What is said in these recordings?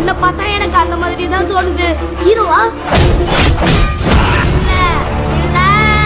உன்னை பார்த்தா எனக்கு அந்த மாதிரி தான் தோணுது ஹீரோவா இல்ல இல்ல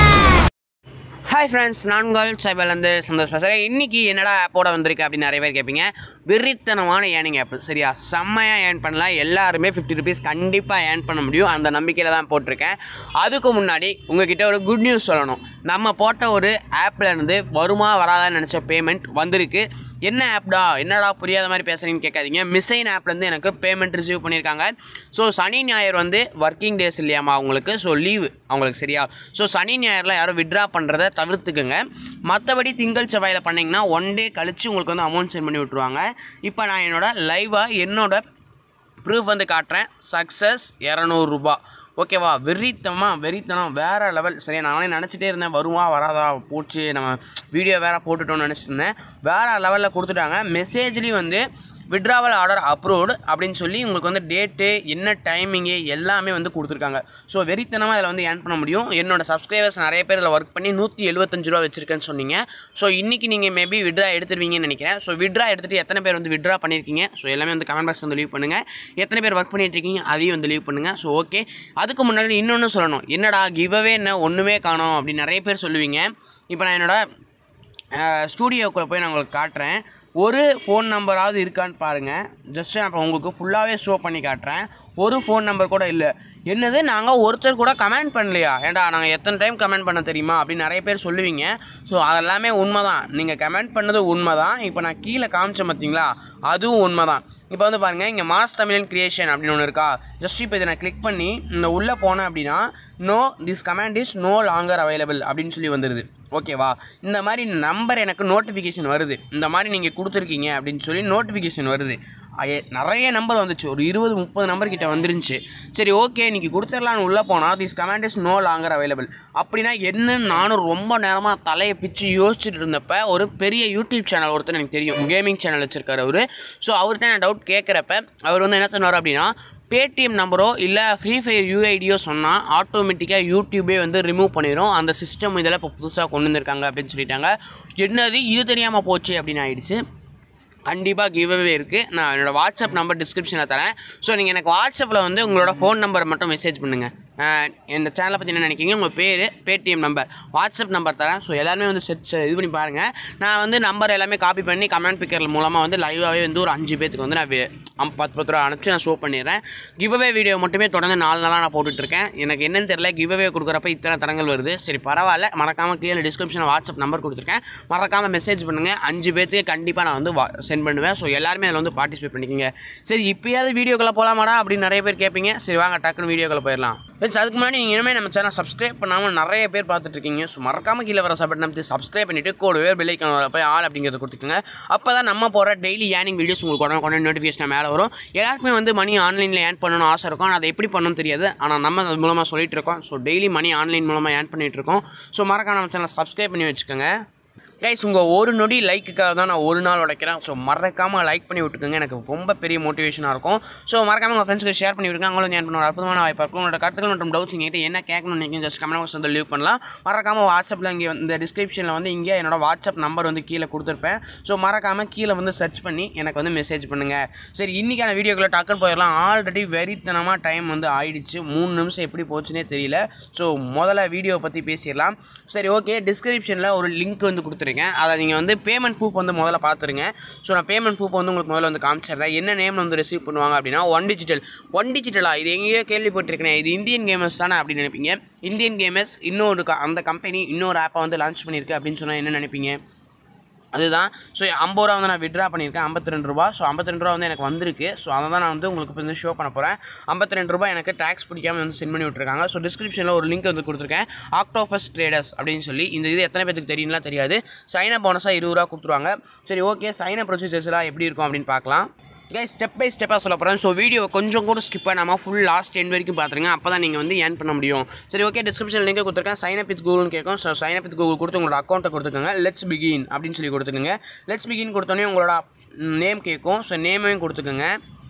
ஹாய் ஃப்ரெண்ட்ஸ் நான் உங்கள் சைபர்லேருந்து சந்தோஷ் பேசுகிறேன் இன்றைக்கி என்னடா ஆப்போட வந்திருக்கு அப்படின்னு நிறைய பேர் கேட்பீங்க வெறித்தனமான ஏர்னிங் ஆப் சரியா செம்மையாக ஏர்ன் பண்ணலாம் எல்லாருமே ஃபிஃப்டி ருபீஸ் கண்டிப்பாக ஏர்ன் பண்ண முடியும் அந்த நம்பிக்கையில் தான் போட்டிருக்கேன் அதுக்கு முன்னாடி உங்ககிட்ட ஒரு குட் நியூஸ் சொல்லணும் நம்ம போட்ட ஒரு ஆப்பில் இருந்து வருமா வராதான்னு நினச்ச பேமெண்ட் வந்திருக்கு என்ன ஆப்டா என்னடா புரியாத மாதிரி பேசுகிறீங்கன்னு கேட்காதீங்க மிஸ்ஸைன் ஆப்லேருந்து எனக்கு பேமெண்ட் ரிசீவ் பண்ணியிருக்காங்க ஸோ சனி ஞாயிறு வந்து ஒர்க்கிங் டேஸ் இல்லையாமா அவங்களுக்கு ஸோ லீவு அவங்களுக்கு சரியா ஸோ சனி ஞாயிறில் யாரும் விட்ரா பண்ணுறத தவிர்த்துக்குங்க மற்றபடி திங்கள் செவ்வாயில் பண்ணிங்கன்னா ஒன் டே கழித்து உங்களுக்கு வந்து அமௌண்ட் சென்ட் பண்ணி விட்ருவாங்க இப்போ நான் என்னோட லைவாக என்னோட ப்ரூஃப் வந்து காட்டுறேன் சக்ஸஸ் இரநூறுபா ஓகேவா வெறித்தமாக வெறித்தனம் வேறு லெவல் சரியா நானே நினச்சிட்டே இருந்தேன் வருவா வராதா போச்சு நம்ம வீடியோ வேறு போட்டுட்டோம்னு நினச்சிட்டு இருந்தேன் வேறு லெவலில் கொடுத்துட்டாங்க மெசேஜ்லேயும் வந்து விட்ராவல் ஆர்டர் அப்ரூவ்டு அப்படின்னு சொல்லி உங்களுக்கு வந்து டேட்டு என்ன டைமிங்கு எல்லாமே வந்து கொடுத்துருக்காங்க ஸோ வெறித்தனமாக இதில் வந்து ஏர்ன் பண்ண முடியும் என்னோட சப்ஸ்கிரைபர்ஸ் நிறைய பேர் இதில் ஒர்க் பண்ணி நூற்றி எழுபத்தஞ்சு ரூபா வச்சுருக்கேன்னு சொன்னீங்க ஸோ இன்றைக்கி நீங்கள் மேபி விட்ரா எடுத்துருவீங்கன்னு நினைக்கிறேன் ஸோ விட்ரா எடுத்துகிட்டு எத்தனை பேர் வந்து விட்ரா பண்ணியிருக்கீங்க ஸோ எல்லாமே வந்து கமெண்ட் பாக்ஸ் வந்து லீவ் பண்ணுங்கள் எத்தனை பேர் ஒர்க் பண்ணிட்டு இருக்கீங்க அதையும் வந்து லீவ் பண்ணுங்கள் ஸோ ஓகே அதுக்கு முன்னாடி இன்னொன்று சொல்லணும் என்னடா கிவ்அவே என்ன ஒன்றுமே காணோம் அப்படின்னு நிறைய பேர் சொல்லுவீங்க இப்போ நான் என்னோட ஸ்டூடியோக்குள்ளே போய் நான் உங்களுக்கு காட்டுறேன் ஒரு ஃபோன் நம்பராவது இருக்கான்னு பாருங்கள் ஜஸ்ட் நான் இப்போ உங்களுக்கு ஃபுல்லாகவே ஷோ பண்ணி காட்டுறேன் ஒரு ஃபோன் நம்பர் கூட இல்லை என்னது நாங்கள் ஒருத்தர் கூட கமெண்ட் பண்ணலையா ஏன்டா நாங்கள் எத்தனை டைம் கமெண்ட் பண்ண தெரியுமா அப்படின்னு நிறைய பேர் சொல்லுவீங்க ஸோ அதெல்லாமே உண்மை தான் நீங்கள் கமெண்ட் பண்ணது உண்மை தான் இப்போ நான் கீழே காமிச்சேன் பார்த்தீங்களா அதுவும் உண்மை தான் இப்போ வந்து பாருங்கள் இங்கே மாஸ் தமிழன் கிரியேஷன் அப்படின்னு ஒன்று இருக்கா ஜஸ்ட் இப்போ இதை நான் கிளிக் பண்ணி இந்த உள்ளே போனேன் அப்படின்னா no this command is no longer available அப்படின்னு சொல்லி வந்துடுது ஓகேவா இந்த மாதிரி நம்பர் எனக்கு நோட்டிஃபிகேஷன் வருது இந்த மாதிரி நீங்கள் கொடுத்துருக்கீங்க அப்படின்னு சொல்லி நோட்டிஃபிகேஷன் வருது அய- நிறைய நம்பர் வந்துச்சு ஒரு இருபது முப்பது நம்பர் கிட்ட வந்துருந்துச்சு சரி ஓகே நீங்கள் கொடுத்துடலான்னு உள்ளே போனால் this command is no longer available அப்படின்னா என்னன்னு நானும் ரொம்ப நேரமாக தலையை பிச்சு யோசிச்சுட்டு இருந்தப்ப ஒரு பெரிய யூடியூப் சேனல் ஒருத்தர் எனக்கு தெரியும் கேமிங் சேனல் வச்சுருக்காரு அவர் ஸோ அவர்கிட்ட நான் டவுட் கேட்குறப்ப அவர் வந்து என்ன சொன்னார் அப்படின்னா பேடிஎம் நம்பரோ இல்லை ஃப்ரீ ஃபயர் யூஐடியோ சொன்னால் ஆட்டோமேட்டிக்காக யூடியூபே வந்து ரிமூவ் பண்ணிடும் அந்த சிஸ்டம் இதெல்லாம் இப்போ புதுசாக கொண்டு வந்திருக்காங்க அப்படின்னு சொல்லிட்டாங்க என்னது இது தெரியாமல் போச்சு அப்படின்னு ஆயிடுச்சு கண்டிப்பாக கிவ்அவே இருக்குது நான் என்னோடய வாட்ஸ்அப் நம்பர் டிஸ்கிரிப்ஷனில் தரேன் ஸோ நீங்கள் எனக்கு வாட்ஸ்அப்பில் வந்து உங்களோட ஃபோன் நம்பரை மட்டும் மெசேஜ் பண்ணுங்கள் இந்த சேனலை பற்றி என்ன நினைக்கிறீங்க உங்கள் பேர் பேடிஎம் நம்பர் வாட்ஸ்அப் நம்பர் தரேன் ஸோ எல்லாருமே வந்து செட் இது பண்ணி பாருங்கள் நான் வந்து நம்பர் எல்லாமே காப்பி பண்ணி கமெண்ட் பிக்கர் மூலமாக வந்து லைவாகவே வந்து ஒரு அஞ்சு பேத்துக்கு வந்து நான் வே- அம் பத்து பத்து ரூபா அனுப்பிச்சு நான் ஷோ பண்ணிடுறேன் கிவ்அவே வீடியோ மட்டுமே தொடர்ந்து நாலு நாளாக நான் போட்டுட்ருக்கேன் எனக்கு என்னன்னு தெரியல கிவ்அவே கொடுக்குறப்ப இத்தனை தரங்கள் வருது சரி பரவாயில்ல மறக்காமல் கீழே டிஸ்கிரிப்ஷனில் வாட்ஸ்அப் நம்பர் கொடுத்துருக்கேன் மறக்காமல் மெசேஜ் பண்ணுங்கள் அஞ்சு பேத்துக்கு கண்டிப்பாக நான் வந்து சென்ட் பண்ணுவேன் ஸோ எல்லாருமே அதில் வந்து பார்ட்டிசிபேட் பண்ணிக்கோங்க சரி இப்போயாவது வீடியோக்குள்ளே போகலாமாடா அப்படின்னு நிறைய பேர் கேட்பீங்க சரி வாங்க டக்குன்னு வீடியோக்குள்ளே போயிடலாம் ஃப்ரெண்ட்ஸ் அதுக்கு முன்னாடி நீங்கள் இனிமேல் நம்ம சேனல் சப்ஸ்கிரைப் பண்ணாமல் நிறைய பேர் பார்த்துட்டு இருக்கீங்க ஸோ மறக்காமல் கீழே வர சப்பட் நம்ம சப்ஸ்கிரைப் பண்ணிவிட்டு கூடவே பெல்லைக்கான வர போய் ஆள் அப்படிங்கிறத கொடுத்துக்கோங்க அப்போ தான் நம்ம போகிற டெய்லி ஏர்னிங் வீடியோஸ் உங்களுக்கு உடனே உடனே நோட்டிஃபிகேஷன் மேலே வரும் எல்லாருக்குமே வந்து மணி ஆன்லைனில் ஏர்ன் பண்ணணும்னு ஆசை இருக்கும் ஆனால் அதை எப்படி பண்ணணும்னு தெரியாது ஆனால் நம்ம அது மூலமாக சொல்லிட்டு இருக்கோம் ஸோ டெய்லி மணி ஆன்லைன் மூலமாக ஏர்ன் பண்ணிட்டு இருக்கோம் ஸோ மறக்காம நம்ம சேனலை சப்ஸ்கிரைப் பண்ணி வச்சுக்கோங்க கைஸ் உங்கள் ஒரு நொடி லைக்குக்காக தான் நான் ஒரு நாள் உடைக்கிறேன் ஸோ மறக்காமல் லைக் பண்ணி விட்டுக்கோங்க எனக்கு ரொம்ப பெரிய மோட்டிவேஷனாக இருக்கும் ஸோ மறக்காம உங்கள் ஃப்ரெண்ட்ஸ்க்கு ஷேர் பண்ணி விட்டுருங்க அவங்களும் ஏன் பண்ண ஒரு அற்புதமான வாய்ப்பாக இருக்கும் உங்களோட கருத்துக்கள் மற்றும் டவுட்ஸ் நீங்கள் என்ன கேட்கணும்னு நீங்கள் ஜஸ்ட் கமெண்ட் பாக்ஸ் வந்து லீவ் பண்ணலாம் மறக்காமல் வாட்ஸ்அப்பில் இங்கே இந்த டிஸ்கிரிப்ஷனில் வந்து இங்கே என்னோட வாட்ஸ்அப் நம்பர் வந்து கீழே கொடுத்துருப்பேன் ஸோ மறக்காமல் கீழே வந்து சர்ச் பண்ணி எனக்கு வந்து மெசேஜ் பண்ணுங்கள் சரி இன்றைக்கான வீடியோக்குள்ளே டக்குன்னு போயிடலாம் ஆல்ரெடி வெறித்தனமாக டைம் வந்து ஆயிடுச்சு மூணு நிமிஷம் எப்படி போச்சுன்னே தெரியல ஸோ முதல்ல வீடியோவை பற்றி பேசிடலாம் சரி ஓகே டிஸ்கிரிப்ஷனில் ஒரு லிங்க் வந்து கொடுத்துருக்கேன் அதை நீங்கள் வந்து பேமெண்ட் ப்ரூஃப் வந்து முதல்ல பார்த்துருங்க ஸோ நான் பேமெண்ட் ப்ரூஃப் வந்து உங்களுக்கு முதல்ல வந்து காமிச்சிடுறேன் என்ன நேம் வந்து ரிசீவ் பண்ணுவாங்க அப்படின்னா ஒன் டிஜிட்டல் ஒன் டிஜிட்டலா இது எங்கேயோ கேள்விப்பட்டிருக்கேன் இது இந்தியன் கேமர்ஸ் தானே அப்படின்னு நினைப்பீங்க இந்தியன் கேமர்ஸ் இன்னொரு க- அந்த கம்பெனி இன்னொரு ஆப்பை வந்து லான்ச் பண்ணியிருக்கு அப்படின்னு சொன்னால் என்ன நினைப்பீங்க அதுதான் ஸோ ஐம்பது ரூபா வந்து நான் விட்ரா பண்ணியிருக்கேன் ஐம்பத்தி ரெண்டு ரூபா ஸோ ஐம்பத்தி ரெண்டு ரூபா வந்து எனக்கு வந்திருக்கு ஸோ அதை தான் நான் வந்து உங்களுக்கு இப்போ வந்து ஷோ பண்ண போகிறேன் ஐம்பத்தி ரெண்டு ரூபா எனக்கு டேக்ஸ் பிடிக்காம வந்து சென்ட் பண்ணி விட்ருக்காங்க ஸோ டிஸ்கிரிப்ஷனில் ஒரு லிங்க் வந்து கொடுத்துருக்கேன் ஆக்டோஃபஸ் ட்ரேடர்ஸ் அப்படின்னு சொல்லி இந்த இது எத்தனை பேருக்கு தெரியும்லாம் தெரியாது சைனா போனஸாக இருபது ரூபா கொடுத்துருவாங்க சரி ஓகே சைனா ப்ரொசீஜர்ஸ்லாம் எப்படி இருக்கும் அப்படின்னு பார்க்கலாம் கைஸ் ஸ்டெப் பை ஸ்டெப்பாக சொல்ல போகிறேன் ஸோ வீடியோ கொஞ்சம் கூட ஸ்கிப் பண்ணாமல் ஃபுல் லாஸ்ட் எண்ட் வரைக்கும் பார்த்துருங்க அப்போ தான் நீங்கள் வந்து ஏர்ன் பண்ண முடியும் சரி ஓகே டிஸ்கிரிப்ஷன் லிங்க் கொடுத்துருக்கேன் சைன் அப் வித் கூகுள்னு கேட்கும் so sign up with Google கொடுத்து உங்களோட அக்கௌண்ட்டை கொடுத்துக்கோங்க லெட்ஸ் பிகின் அப்படின்னு சொல்லி கொடுத்துக்கோங்க லெட்ஸ் பிகின் கொடுத்தோன்னே உங்களோட நேம் கேட்கும் ஸோ நேமையும் கொடுத்துக்கோங்க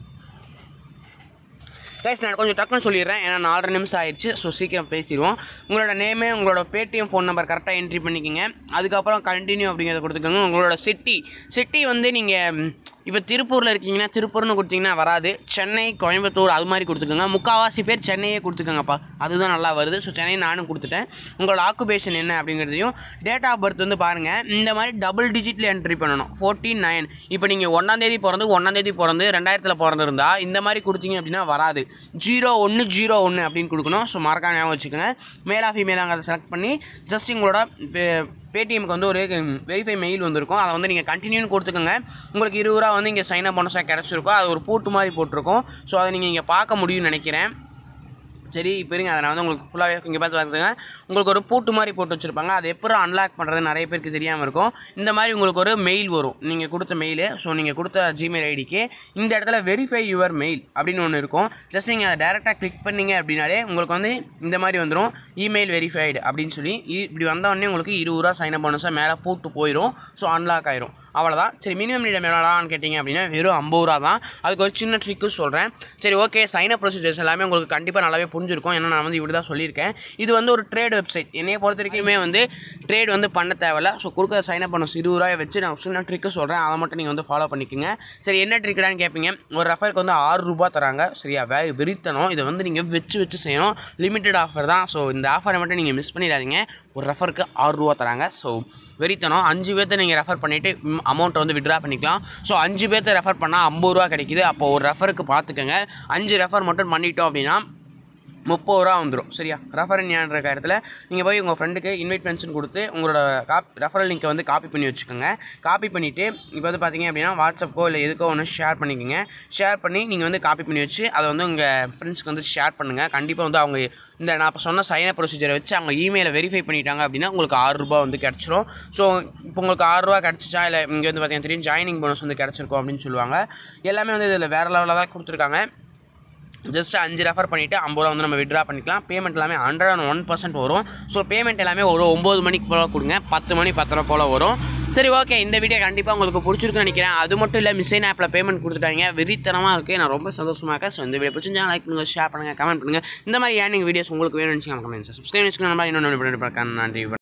கைஸ் நான் கொஞ்சம் டக்குன்னு சொல்லிடுறேன் ஏன்னா நாலரை நிமிஷம் ஆயிடுச்சு ஸோ சீக்கிரம் பேசிடுவோம் உங்களோட நேமு உங்களோட பேடிஎம் ஃபோன் நம்பர் கரெக்டாக என்ட்ரி பண்ணிக்கோங்க அதுக்கப்புறம் கண்டினியூ அப்படிங்கிறத கொடுத்துக்கோங்க உங்களோட சிட்டி சிட்டி வந்து நீங்கள் இப்போ திருப்பூரில் இருக்கீங்கன்னா திருப்பூர்னு கொடுத்தீங்கன்னா வராது சென்னை கோயம்புத்தூர் அது மாதிரி கொடுத்துக்கோங்க முக்கால்வாசி பேர் சென்னையே கொடுத்துக்கோங்கப்பா அதுதான் நல்லா வருது ஸோ சென்னை நானும் கொடுத்துட்டேன் உங்களோட ஆக்குபேஷன் என்ன அப்படிங்கிறதையும் டேட் ஆஃப் பர்த் வந்து பாருங்கள் இந்த மாதிரி டபுள் டிஜிட்டில் என்ட்ரி பண்ணணும் ஃபோர்டீன் நைன் இப்போ நீங்கள் ஒன்றாந்தேதி பிறந்து ஒன்றாந்தேதி பிறந்து ரெண்டாயிரத்தில் பிறந்திருந்தா இந்த மாதிரி கொடுத்தீங்க அப்படின்னா வராது ஜீரோ ஒன்று ஜீரோ ஒன்று அப்படின்னு கொடுக்கணும் ஸோ மறக்காம ஞாபகம் வச்சுக்கோங்க மேலா ஃபீமேலாங்கிறத செலக்ட் பண்ணி ஜஸ்ட் உங்களோட பேடிஎம்க்கு வந்து ஒரு வெரிஃபை மெயில் வந்திருக்கும் அதை வந்து நீங்கள் கண்டினியூன்னு கொடுத்துக்கோங்க உங்களுக்கு இருபது ரூபா வந்து இங்கே சைன் அப் போனஸாக கிடச்சிருக்கும் அது ஒரு பூட்டு மாதிரி போட்டிருக்கும் ஸோ அதை நீங்கள் இங்கே பார்க்க முடியும்னு நினைக்கிறேன் சரி இப்போ இருங்க அதை நான் வந்து உங்களுக்கு ஃபுல்லாகவே இங்கே பார்த்து பார்த்துங்க உங்களுக்கு ஒரு பூட்டு மாதிரி போட்டு வச்சுருப்பாங்க அது எப்போ அன்லாக் பண்ணுறது நிறைய பேருக்கு தெரியாமல் இருக்கும் இந்த மாதிரி உங்களுக்கு ஒரு மெயில் வரும் நீங்கள் கொடுத்த மெயிலு ஸோ நீங்கள் கொடுத்த ஜிமெயில் ஐடிக்கு இந்த இடத்துல வெரிஃபை யுவர் மெயில் அப்படின்னு ஒன்று இருக்கும் ஜஸ்ட் நீங்கள் அதை டேரெக்டாக கிளிக் பண்ணீங்க அப்படின்னாலே உங்களுக்கு வந்து இந்த மாதிரி வந்துடும் இமெயில் வெரிஃபைடு அப்படின்னு சொல்லி இ- இப்படி வந்த உடனே உங்களுக்கு இருபது ரூபா சைன் அப் போனஸாக மேலே பூட்டு போயிடும் ஸோ அன்லாக் ஆயிரும் அவ்வளோதான் சரி மினிமம் நீடம் எவ்வளோடான்னு கேட்டிங்க அப்படின்னா வெறும் ஐம்பது ரூபா தான் அதுக்கு ஒரு சின்ன ட்ரிக்கு சொல்கிறேன் சரி ஓகே சைன் அப் ப்ரொசீஜர்ஸ் எல்லாமே உங்களுக்கு கண்டிப்பாக நல்லாவே புரிஞ்சிருக்கும் ஏன்னா நான் வந்து இப்படி தான் சொல்லியிருக்கேன் இது வந்து ஒரு ட்ரேட் வெப்சைட் என்னைய பொறுத்த வரைக்குமே வந்து ட்ரேட் வந்து பண்ண தேவையில்ல ஸோ கொடுக்குற சைன் அப் பண்ண இருபது ரூபாயை வச்சு நான் சின்ன ட்ரிக்கு சொல்கிறேன் அதை மட்டும் நீங்கள் வந்து ஃபாலோ பண்ணிக்கோங்க சரி என்ன ட்ரிக்கடான்னு கேட்பீங்க ஒரு ரெஃபருக்கு வந்து ஆறு ரூபா தராங்க சரியா வே விரித்தனம் இதை வந்து நீங்கள் வச்சு வச்சு செய்யணும் லிமிட்டட் ஆஃபர் தான் ஸோ இந்த ஆஃபரை மட்டும் நீங்கள் மிஸ் பண்ணிடாதீங்க ஒரு ரெஃபருக்கு ஆறு ரூபா தராங்க ஸோ வெறித்தனம் அஞ்சு பேர்த்த நீங்கள் ரெஃபர் பண்ணிவிட்டு அமௌண்ட்டை வந்து விட்ரா பண்ணிக்கலாம் ஸோ அஞ்சு பேர்த்த ரெஃபர் பண்ணால் ஐம்பது ரூபா கிடைக்குது அப்போ ஒரு ரெஃபருக்கு பார்த்துக்கோங்க அஞ்சு ரெஃபர் மட்டும் பண்ணிட்டோம் அப்படின்னா முப்பது ரூபா வந்துடும் சரியா ரெஃபரன் ஞான்ற இடத்துல நீங்கள் போய் உங்கள் ஃப்ரெண்டுக்கு இன்வைட் பென்ஷன் கொடுத்து உங்களோட காப் ரெஃபரல் லிங்கை வந்து காப்பி பண்ணி வச்சுக்கோங்க காப்பி பண்ணிவிட்டு இப்போ வந்து பார்த்தீங்க அப்படின்னா வாட்ஸ்அப்போ இல்லை எதுக்கோ ஒன்று ஷேர் பண்ணிக்கோங்க ஷேர் பண்ணி நீங்கள் வந்து காப்பி பண்ணி வச்சு அதை வந்து உங்கள் ஃப்ரெண்ட்ஸ்க்கு வந்து ஷேர் பண்ணுங்கள் கண்டிப்பாக வந்து அவங்க இந்த நான் இப்போ சொன்ன சைன ப்ரொசீஜரை வச்சு அவங்க இமெயிலை வெரிஃபை பண்ணிட்டாங்க அப்படின்னா உங்களுக்கு ஆறு ரூபா வந்து கிடச்சிரும் ஸோ இப்போ உங்களுக்கு ஆறு ரூபா கிடச்சிச்சா இல்லை இங்கே வந்து பார்த்தீங்கன்னா தெரியும் ஜாயினிங் போனஸ் வந்து கிடச்சிருக்கும் அப்படின்னு சொல்லுவாங்க எல்லாமே வந்து இதில் வேறு லெவலில் தான் கொடுத்துருக்காங்க ஜஸ்ட் அஞ்சு ரெஃபர் பண்ணிவிட்டு ஐம்பது ரூபா வந்து நம்ம விட்ரா பண்ணிக்கலாம் பேமெண்ட் எல்லாமே ஹண்ட்ரட் அண்ட் ஒன் பர்சன்ட் வரும் ஸோ பேமெண்ட் எல்லாமே ஒரு ஒம்பது மணிக்கு போல் கொடுங்க பத்து மணி பத்தரை போல் வரும் சரி ஓகே இந்த வீடியோ கண்டிப்பாக உங்களுக்கு பிடிச்சிருக்குன்னு நினைக்கிறேன் அது மட்டும் இல்லை மிஸ்ஸைன் ஆப்பில் பேமெண்ட் கொடுத்துட்டாங்க வெறித்தனமாக இருக்குது நான் ரொம்ப சந்தோஷமாக இருக்கேன் ஸோ இந்த வீடியோ பிடிச்சிருந்தா லைக் பண்ணுங்கள் ஷேர் பண்ணுங்கள் கமெண்ட் பண்ணுங்கள் இந்த மாதிரி ஏர்னிங் வீடியோஸ் உங்களுக்கு வேணும்னு வச்சுக்கோங்க கமெண்ட்ஸ் சப்ஸ்கிரைப் வச்சுக்கோங்க நம்ம இன்னொன்று நன்றி